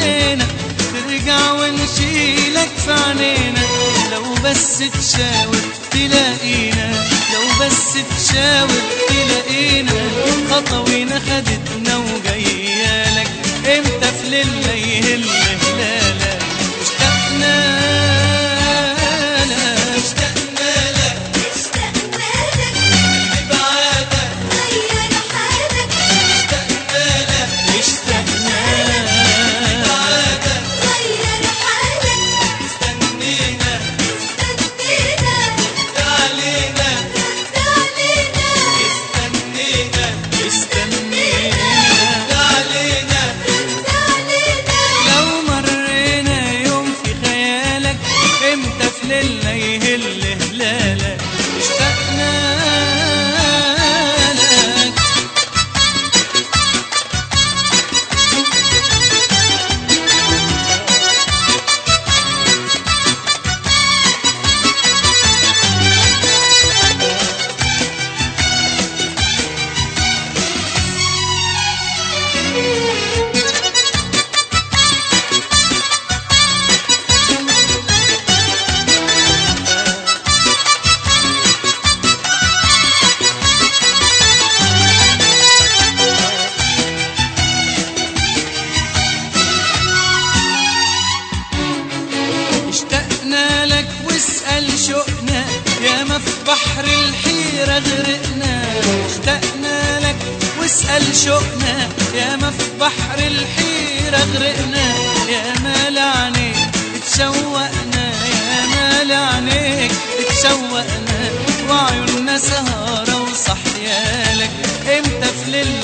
ايدينا ترجع ونشيلك في عنينا لو بس تشاور تلاقينا لو بس تشاور تلاقينا خطوينا خدتنا وجايالك امتى في ليلة يهل هلالك اشتقنا لك اشتقنا لك اشتقنا لك بعادك غير حالك اشتقنا لك اشتقنا بعادك غير حالك استنينا استنينا علينا رد علينا استنينا استنينا علينا رد علينا لو مرينا يوم في خيالك امتى في ليلنا يهل هلالك اشتقنا لك اشتقنا لك واسأل شوقنا يا ما في بحر الحيرة غرقنا اشتقنا لك واسأل شوقنا يا ما في بحر الحيرة غرقنا يا ما لعنيك اتشوقنا يا ما لعنيك اتشوقنا وعيوننا سهرة وصحيالك امتى في ليلة